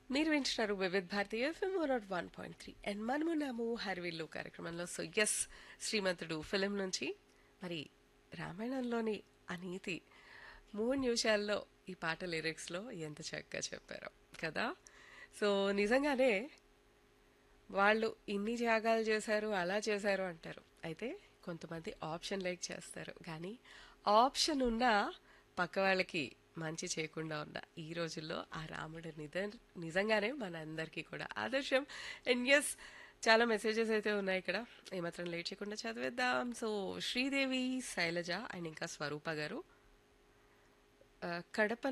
మీరు వింటున్నారు Vividh Bharati FM one one point three and మనమున్నాము హరివిల్లు కార్యక్రమంలో సో ఎస్ శ్రీమంతుడు ఫిలిం నుంచి మరి రామాయణంలోని ఆ నీతి మూడు నిమిషాల్లో ఈ పాట లిరిక్స్లో ఎంత చక్కగా చెప్పారో కదా సో నిజంగానే వాళ్ళు ఇన్ని త్యాగాలు చేశారు అలా చేశారు అంటారు అయితే కొంతమంది ఆప్షన్ లైక్ చేస్తారు కానీ ఆప్షన్ ఉన్నా పక్క వాళ్ళకి మంచి చేయకుండా ఉన్న ఈ రోజుల్లో ఆ రాముడు నిజ నిజంగానే మన అందరికీ కూడా ఆదర్శం అండ్ ఎస్ చాలా మెసేజెస్ అయితే ఉన్నాయి ఇక్కడ ఏమాత్రం లేట్ చేయకుండా చదివేద్దాం సో శ్రీదేవి శైలజ అండ్ ఇంకా స్వరూప గారు ఆ, కడప